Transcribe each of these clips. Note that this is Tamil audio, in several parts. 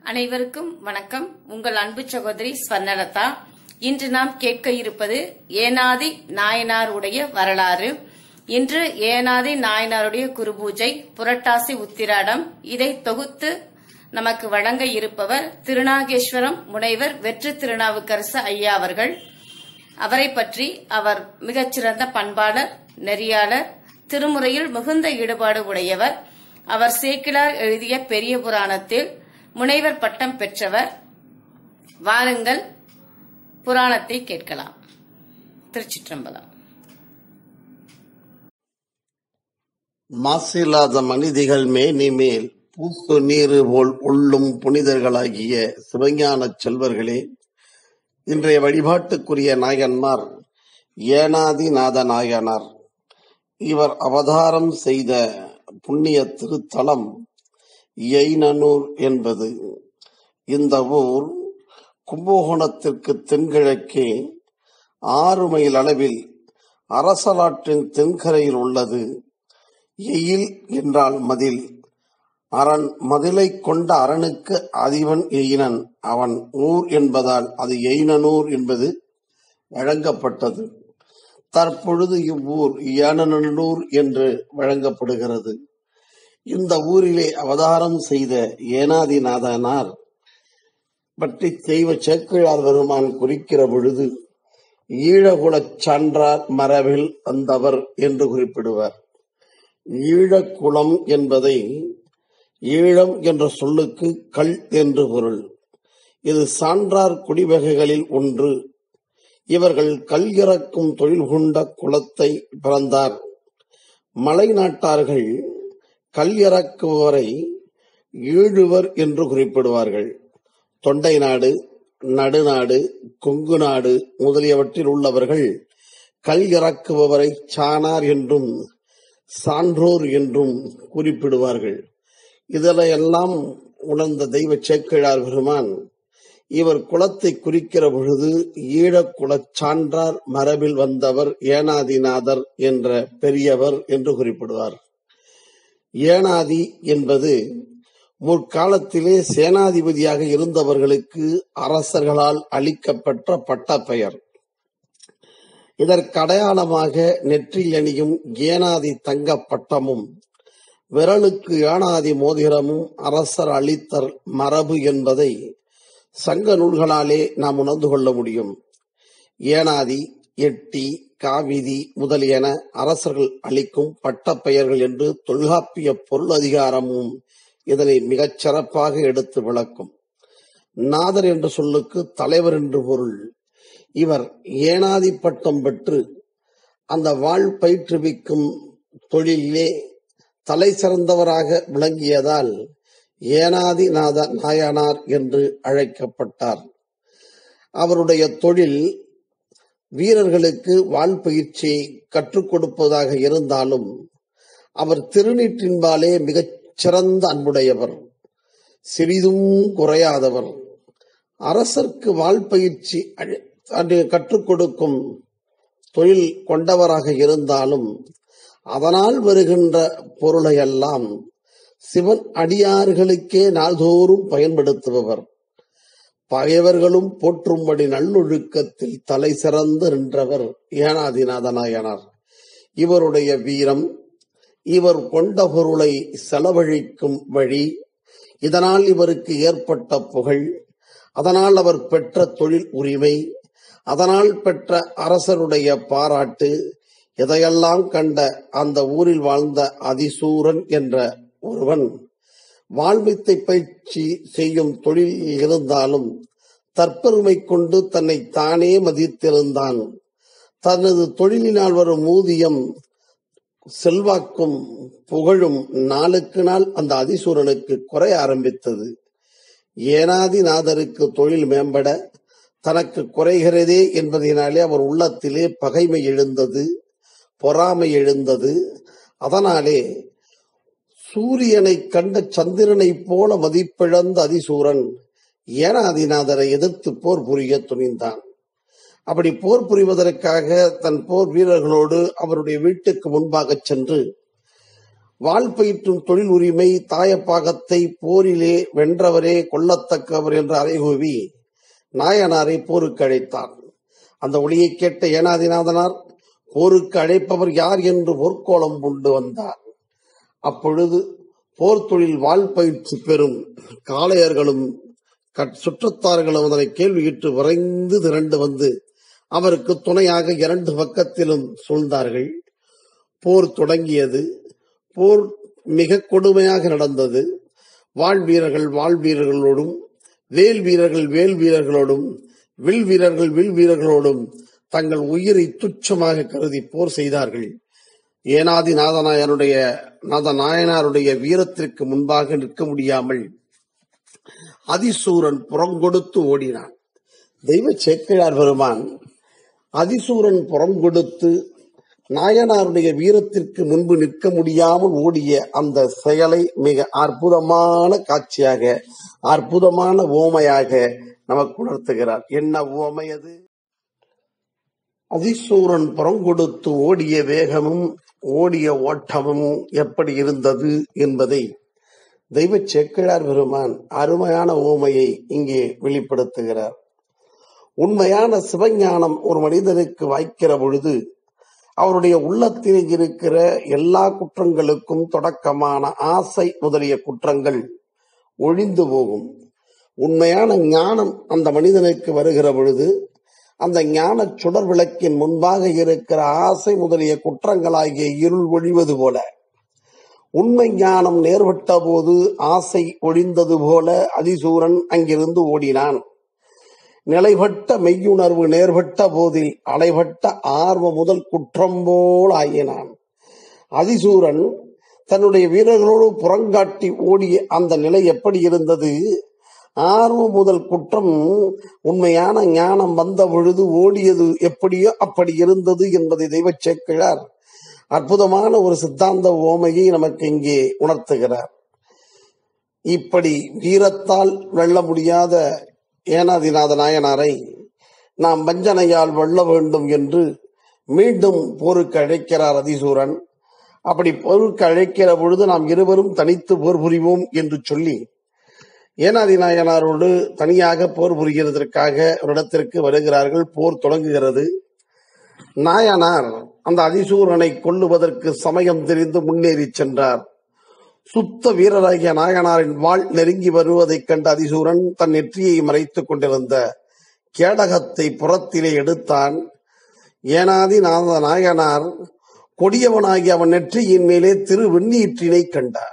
அனைவருக்கும் வணக்கம் உங்கள் அன்பு சகோதரி ஸ்வர்ணலதா இன்று நாம் கேட்க இருப்பது ஏனாதி நாயனார் உடைய வரலாறு இன்று ஏனாதி நாயனாருடைய குருபூஜை புரட்டாசி உத்திராடம் இதை தொகுத்து நமக்கு வழங்க இருப்பவர் திருநாகேஸ்வரம் முனைவர் வெற்று திருநாவுக்கரசு ஐயா அவர்கள் அவரை பற்றி அவர் மிகச்சிறந்த பண்பாளர் நெறியாளர் திருமுறையில் மிகுந்த ஈடுபாடு உடையவர் அவர் சேக்கிலார் எழுதிய பெரிய புராணத்தில் முனைவர் பட்டம் பெற்றவர் வாருங்கள் புராணத்தை கேட்கலாம் திருச்சிற்றம்பலம் மாசில்லாத மனிதிகள் மேனி மேல் பூத்து நீரு போல் உள்ளும் புனிதர்களாகிய சிவஞான செல்வர்களே இன்றைய வழிபாட்டுக்குரிய நாயன்மார் ஏனாதிநாத நாயனார் இவர் அவதாரம் செய்த புண்ணிய திருத்தலம் எய்னனூர் என்பது இந்த ஊர் கும்பகோணத்திற்கு தென்கிழக்கே ஆறு மைல் அளவில் அரசலாற்றின் தென்கரையில் உள்ளது எயில் என்றால் மதில் அரண் மதிலை கொண்ட அரணுக்கு அதிபன் எயினன் அவன் ஊர் என்பதால் அது எயினனூர் என்பது வழங்கப்பட்டது தற்பொழுது இவ்வூர் ஏனனூர் என்று வழங்கப்படுகிறது இந்த ஊரிலே அவதாரம் செய்த ஏனாதிநாதனார் பற்றி தெய்வ சேக்கிழார் பெருமான் குறிக்கிற பொழுது ஈழகுலச் சான்றார் மரபில் வந்தவர் என்று குறிப்பிடுவார் ஈழக்குளம் என்பதை ஈழம் என்ற சொல்லுக்கு கல் என்று பொருள் இது சான்றார் குடிவகைகளில் ஒன்று இவர்கள் கல் இறக்கும் தொழில் கொண்ட குலத்தை பிறந்தார் மலை நாட்டார்கள் கல் இறக்குவரை ஈழுவர் என்று குறிப்பிடுவார்கள் தொண்டை நாடு நடுநாடு கொங்கு நாடு முதலியவற்றில் உள்ளவர்கள் கல் இறக்குபவரை சானார் என்றும் சான்றோர் என்றும் குறிப்பிடுவார்கள் இதனையெல்லாம் உணர்ந்த தெய்வ சேக்கிழார் பெருமான் இவர் குலத்தை குறிக்கிற பொழுது ஈழக்குலச் சான்றார் மரபில் வந்தவர் ஏனாதிநாதர் என்ற பெரியவர் என்று குறிப்பிடுவார் ஏனாதி என்பது முற்காலத்திலே சேனாதிபதியாக இருந்தவர்களுக்கு அரசர்களால் அளிக்கப்பட்ட பட்டப்பெயர் இதற்கு அடையாளமாக நெற்றில் அணியும் ஏனாதி தங்க பட்டமும் விரலுக்கு ஏனாதி மோதிரமும் அரசர் அளித்தர் மரபு என்பதை சங்க நூல்களாலே நாம் உணர்ந்து கொள்ள முடியும் ஏனாதி எட்டி காவிதி முதலியன அரசர்கள் அளிக்கும் பட்டப்பெயர்கள் என்று தொல்காப்பிய பொருள் அதிகாரமும் இதனை மிகச் சிறப்பாக எடுத்து விளக்கும் நாதர் என்ற சொல்லுக்கு தலைவர் என்று பொருள் இவர் ஏனாதி பட்டம் பெற்று அந்த வாழ் பயிற்றுவிக்கும் தொழிலே தலை சிறந்தவராக விளங்கியதால் ஏனாதிநாத நாயனார் என்று அழைக்கப்பட்டார் அவருடைய தொழில் வீரர்களுக்கு வாழ் பயிற்சியை கற்றுக் கொடுப்பதாக இருந்தாலும் அவர் திருநீற்றின்பாலே மிகச் சிறந்த அன்புடையவர் சிறிதும் குறையாதவர் அரசர்க்கு வாழ்பயிற்சி கற்றுக் கொடுக்கும் தொழில் கொண்டவராக இருந்தாலும் அதனால் வருகின்ற பொருளையெல்லாம் சிவன் அடியார்களுக்கே நாள்தோறும் பயன்படுத்துபவர் பகைவர்களும் போற்றும்படி நல்லொழுக்கத்தில் தலை சிறந்து நின்றவர் ஏனாதிநாதனாயனார் இவருடைய வீரம் இவர் கொண்ட பொருளை செலவழிக்கும் வழி இதனால் இவருக்கு ஏற்பட்ட புகழ் அதனால் அவர் பெற்ற தொழில் உரிமை அதனால் பெற்ற அரசருடைய பாராட்டு இதையெல்லாம் கண்ட அந்த ஊரில் வாழ்ந்த அதிசூரன் என்ற ஒருவன் வாழ்வித்தை பயிற்சி செய்யும் தொழில் இருந்தாலும் தற்பெருமை கொண்டு தன்னை தானே மதித்திருந்தான் தனது தொழிலினால் வரும் ஊதியம் செல்வாக்கும் புகழும் நாளுக்கு நாள் அந்த அதிசூரனுக்கு குறைய ஆரம்பித்தது ஏனாதிநாதருக்கு தொழில் மேம்பட தனக்கு குறைகிறதே என்பதனாலே அவர் உள்ளத்திலே பகைமை எழுந்தது பொறாமை எழுந்தது அதனாலே சூரியனை கண்ட சந்திரனை போல மதிப்பிழந்த அதிசூரன் ஏனாதிநாதரை எதிர்த்து போர் புரிய துணிந்தான் அப்படி போர் புரிவதற்காக தன் போர் வீரர்களோடு அவருடைய வீட்டுக்கு முன்பாக சென்று வாள் பயிற்றும் தொழில் உரிமை தாயப்பாகத்தை போரிலே வென்றவரே கொல்லத்தக்கவர் என்று அறைகூவி நாயனாரை போருக்கு அழைத்தார் அந்த ஒளியை கேட்ட ஏனாதிநாதனார் போருக்கு அழைப்பவர் யார் என்று பொற்கோலம் கொண்டு வந்தார் அப்பொழுது போர் தொழில் வாழ் பயிற்சி பெறும் காளையர்களும் கட்- சுற்றத்தார்களும் அதனை கேள்வியிட்டு விரைந்து திரண்டு வந்து அவருக்கு துணையாக இரண்டு பக்கத்திலும் சூழ்ந்தார்கள் போர் தொடங்கியது போர் மிக கொடுமையாக நடந்தது வாழ் வீரர்கள் வாழ் வீரர்களோடும் வேல் வீரர்கள் வேல் வீரர்களோடும் வில் வீரர்கள் வில் வீரர்களோடும் தங்கள் உயிரை துச்சமாக கருதி போர் செய்தார்கள் ஏனாதி நாதநாயனுடைய நாத நாயனாருடைய வீரத்திற்கு முன்பாக நிற்க முடியாமல் அதிசூரன் புறங்கொடுத்து ஓடினான் தெய்வ சேக்கிழார் பெருமான் அதிசூரன் புறங்கொடுத்து நாயனாருடைய வீரத்திற்கு முன்பு நிற்க முடியாமல் ஓடிய அந்த செயலை மிக அற்புதமான காட்சியாக அற்புதமான ஓமையாக நமக்கு உணர்த்துகிறார் என்ன ஓமை அது அதிசூரன் புறங்கொடுத்து ஓடிய வேகமும் ஓடிய ஓட்டமும் எப்படி இருந்தது என்பதை தெய்வ சேக்கிழார் பெருமான் அருமையான ஓமையை இங்கே வெளிப்படுத்துகிறார் உண்மையான சிவஞானம் ஒரு மனிதனுக்கு வாய்க்கிற பொழுது அவருடைய உள்ளத்தில் இருக்கிற எல்லா குற்றங்களுக்கும் தொடக்கமான ஆசை முதலிய குற்றங்கள் ஒழிந்து போகும் உண்மையான ஞானம் அந்த மனிதனுக்கு வருகிற பொழுது அந்த ஞான சுடர் விளக்கின் முன்பாக இருக்கிற ஆசை முதலிய குற்றங்களாகிய இருள் ஒழிவது போல உண்மை ஞானம் நேர்பட்ட போது ஆசை ஒழிந்தது போல அதிசூரன் அங்கிருந்து ஓடினான் நிலைபட்ட மெய்யுணர்வு நேர்பட்ட போதில் அலைபட்ட ஆர்வ முதல் குற்றம் போல் ஆயினான் அதிசூரன் தன்னுடைய வீரர்களோடு புறங்காட்டி ஓடிய அந்த நிலை எப்படி இருந்தது ஆர்வம் முதல் குற்றம் உண்மையான ஞானம் வந்த பொழுது ஓடியது எப்படியோ அப்படி இருந்தது என்பதை தெய்வ சேக்கிழார் அற்புதமான ஒரு சித்தாந்த ஓமையை நமக்கு இங்கே உணர்த்துகிறார் இப்படி வீரத்தால் வெல்ல முடியாத ஏனாதிநாத நாயனாரை நாம் வஞ்சனையால் வெல்ல வேண்டும் என்று மீண்டும் போருக்கு அழைக்கிறார் அதிசூரன் அப்படி போருக்கு அழைக்கிற பொழுது நாம் இருவரும் தனித்து போர் புரிவோம் என்று சொல்லி ஏனாதி நாயனாரோடு தனியாக போர் புரிகிறதற்காக ஒரு இடத்திற்கு வருகிறார்கள் போர் தொடங்குகிறது நாயனார் அந்த அதிசூரனை கொல்லுவதற்கு சமயம் தெரிந்து முன்னேறி சென்றார் சுத்த வீரராகிய நாயனாரின் வாள் நெருங்கி வருவதைக் கண்ட அதிசூரன் தன் நெற்றியை மறைத்துக் கொண்டிருந்த கேடகத்தை புறத்திலே எடுத்தான் ஏனாதி நாத நாயனார் கொடியவனாகி அவன் நெற்றியின் மேலே திரு வெண்ணீற்றினை கண்டார்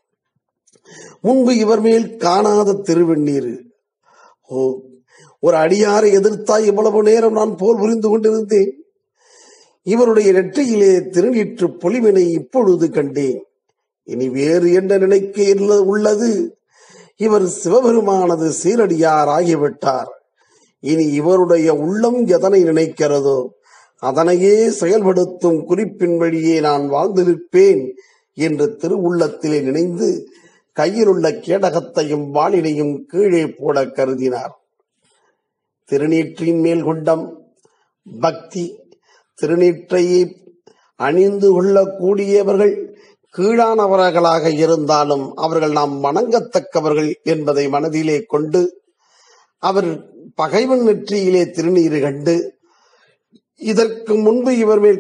முன்பு இவர் மேல் காணாத திருவெண்ணீர் ஓ ஒரு அடியாரை எதிர்த்தாய் இவ்வளவு நேரம் நான் போர் புரிந்து கொண்டிருந்தேன் இவருடைய நெற்றியிலே திருநீற்று பொலிவினை இப்பொழுது கண்டேன் இனி வேறு என்ன நினைக்க இல்ல- உள்ளது இவர் சிவபெருமானது சீரடியார் ஆகிவிட்டார் இனி இவருடைய உள்ளம் எதனை நினைக்கிறதோ அதனையே செயல்படுத்தும் குறிப்பின் வழியே நான் வாழ்ந்து நிற்பேன் என்று திருவுள்ளத்திலே நினைந்து கையில் உள்ள கேடகத்தையும் வாளினையும் கீழே போட கருதினார் திருநீற்றின் மேல் கொண்டம் பக்தி திருநீற்றையை அணிந்து கொள்ளக்கூடியவர்கள் கீழானவர்களாக இருந்தாலும் அவர்கள் நாம் வணங்கத்தக்கவர்கள் என்பதை மனதிலே கொண்டு அவர் பகைவன் நெற்றியிலே திருநீறு கண்டு இதற்கு முன்பு இவர் மேல்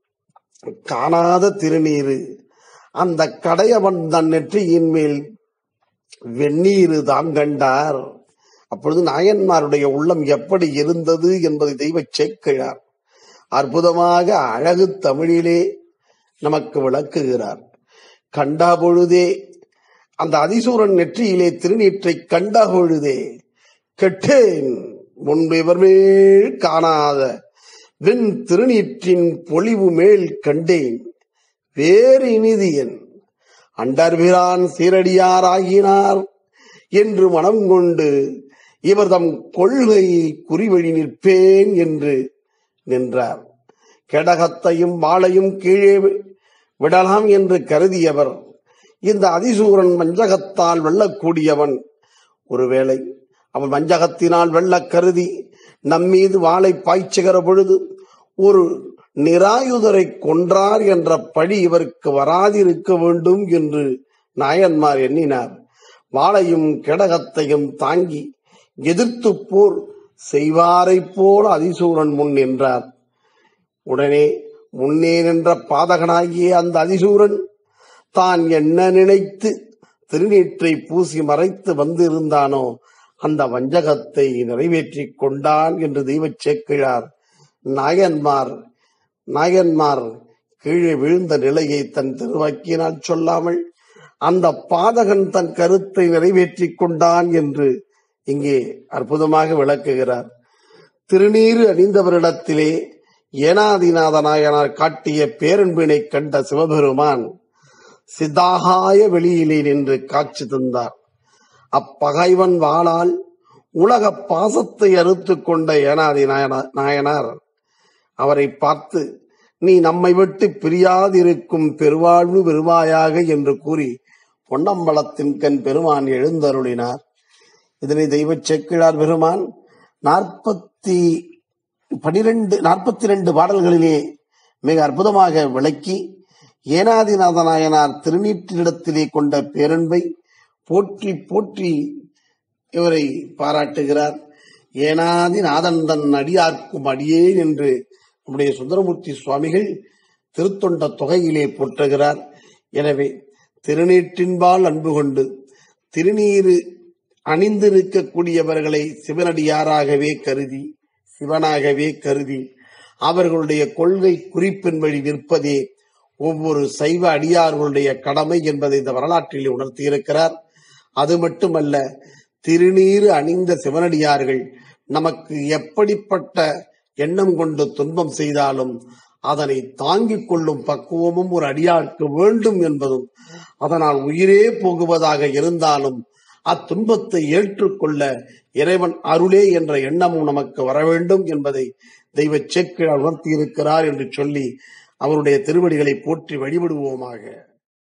காணாத திருநீரு அந்த கடையவன் தன் நெற்றியின் மேல் வெந்நீரு தான் கண்டார் அப்பொழுது நாயன்மாருடைய உள்ளம் எப்படி இருந்தது என்பதை தெய்வ சேக்கிழார் அற்புதமாக அழகு தமிழிலே நமக்கு விளக்குகிறார் கண்டா பொழுதே அந்த அதிசூரன் நெற்றியிலே திருநீற்றை கண்டா பொழுதே கெட்டேன் முன்பு இவர் மேல் காணாத வெண் திருநீற்றின் பொலிவு மேல் கண்டேன் வேறு இனிதியன் அண்டர்பிரான் சீரடியார் ஆகினார் என்று மனம் கொண்டு இவர் தம் கொள்கை குறிவழி நிற்பேன் என்று நின்றார் கேடகத்தையும் வாளையும் கீழே விடலாம் என்று கருதியவர் இந்த அதிசூரன் வஞ்சகத்தால் வெல்லக்கூடியவன் ஒருவேளை அவன் வஞ்சகத்தினால் வெல்ல கருதி நம்மீது வாளை பாய்ச்சுகிற பொழுது ஒரு நிராயுதரை கொன்றார் என்ற பழி இவருக்கு வராதிருக்க வேண்டும் என்று நாயன்மார் எண்ணினார் வாளையும் கிடகத்தையும் தாங்கி எதிர்த்து போர் செய்வாரைப் போல அதிசூரன் முன் நின்றார் உடனே முன்னே நின்ற பாதகனாகிய அந்த அதிசூரன் தான் என்ன நினைத்து திருநீற்றை பூசி மறைத்து வந்திருந்தானோ அந்த வஞ்சகத்தை நிறைவேற்றிக் கொண்டான் என்று தெய்வச் சேக்கிழார் நாயன்மார் நாயன்மார் கீழே விழுந்த நிலையை தன் திருவாக்கியினால் சொல்லாமல் அந்த பாதகன் தன் கருத்தை நிறைவேற்றிக் கொண்டான் என்று இங்கே அற்புதமாக விளக்குகிறார் திருநீறு அணிந்தவரிடத்திலே ஏனாதிநாத நாயனார் காட்டிய பேரன்பினை கண்ட சிவபெருமான் சிதாகாய வெளியிலே நின்று காட்சி தந்தார் அப்பகைவன் வாளால் உலக பாசத்தை அறுத்து கொண்ட ஏனாதி நாயனா- நாயனார் அவரை பார்த்து நீ நம்மை விட்டு பிரியாதிருக்கும் பெருவாழ்வு பெருவாயாக என்று கூறி பொன்னம்பலத்தின் கண் பெருமான் எழுந்தருளினார் இதனை தெய்வச் செக்கிழார் பெருமான் நாற்பத்தி பனிரெண்டு நாற்பத்தி ரெண்டு பாடல்களிலே மிக அற்புதமாக விளக்கி ஏனாதிநாத நாயனார் திருநீற்றிடத்திலே கொண்ட பேரன்பை போற்றி போற்றி இவரை பாராட்டுகிறார் ஏனாதி நாதன் தன் அடியார்க்கும் அடியேன் என்று நம்முடைய சுந்தரமூர்த்தி சுவாமிகள் திருத்தொண்ட தொகையிலே போற்றுகிறார் எனவே திருநீற்றின்பால் அன்பு கொண்டு திருநீரு அணிந்திருக்கக்கூடியவர்களை சிவனடியாராகவே கருதி சிவனாகவே கருதி அவர்களுடைய கொள்கை குறிப்பின் வழி நிற்பதே ஒவ்வொரு சைவ அடியார்களுடைய கடமை என்பதை இந்த வரலாற்றில் உணர்த்தியிருக்கிறார் அது மட்டுமல்ல திருநீறு அணிந்த சிவனடியார்கள் நமக்கு எப்படிப்பட்ட எண்ணம் கொண்டு துன்பம் செய்தாலும் அதனை தாங்கிக் கொள்ளும் பக்குவமும் ஒரு அடியாருக்கு வேண்டும் என்பதும் அதனால் உயிரே போகுவதாக இருந்தாலும் அத்துன்பத்தை ஏற்றுக்கொள்ள இறைவன் அருளே என்ற எண்ணமும் நமக்கு வர வேண்டும் என்பதை தெய்வ சேக்கிழார் உணர்த்தியிருக்கிறார் என்று சொல்லி அவருடைய திருவடிகளை போற்றி வழிபடுவோமாக